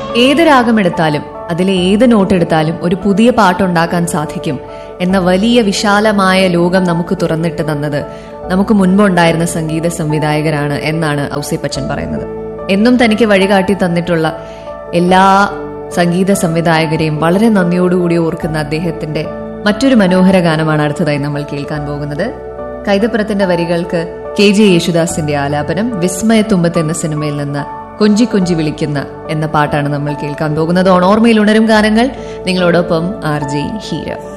ഏത് രാഗമെടുത്താലും അതിലെ ഏത് നോട്ട് എടുത്താലും ഒരു പുതിയ പാട്ടുണ്ടാക്കാൻ സാധിക്കും എന്ന വലിയ വിശാലമായ ലോകം നമുക്ക് തുറന്നിട്ട് തന്നത് നമുക്ക് മുൻപുണ്ടായിരുന്ന സംഗീത സംവിധായകരാണ് എന്നാണ് ഔസേപ്പച്ചൻ പറയുന്നത് എന്നും തനിക്ക് വഴികാട്ടി തന്നിട്ടുള്ള എല്ലാ സംഗീത സംവിധായകരെയും വളരെ നന്ദിയോടുകൂടി ഓർക്കുന്ന അദ്ദേഹത്തിന്റെ മറ്റൊരു മനോഹര ഗാനമാണ് അടുത്തതായി നമ്മൾ കേൾക്കാൻ പോകുന്നത് കൈതപ്പുറത്തിന്റെ വരികൾക്ക് കെ ജെ യേശുദാസിന്റെ ആലാപനം വിസ്മയത്തുമ്പത്ത് എന്ന സിനിമയിൽ നിന്ന് കൊഞ്ചി കൊഞ്ചി വിളിക്കുന്ന എന്ന പാട്ടാണ് നമ്മൾ കേൾക്കാൻ പോകുന്നത് ഓണോർമയിൽ ഉണരും ഗാനങ്ങൾ നിങ്ങളോടൊപ്പം ആർ ജെ ഹീര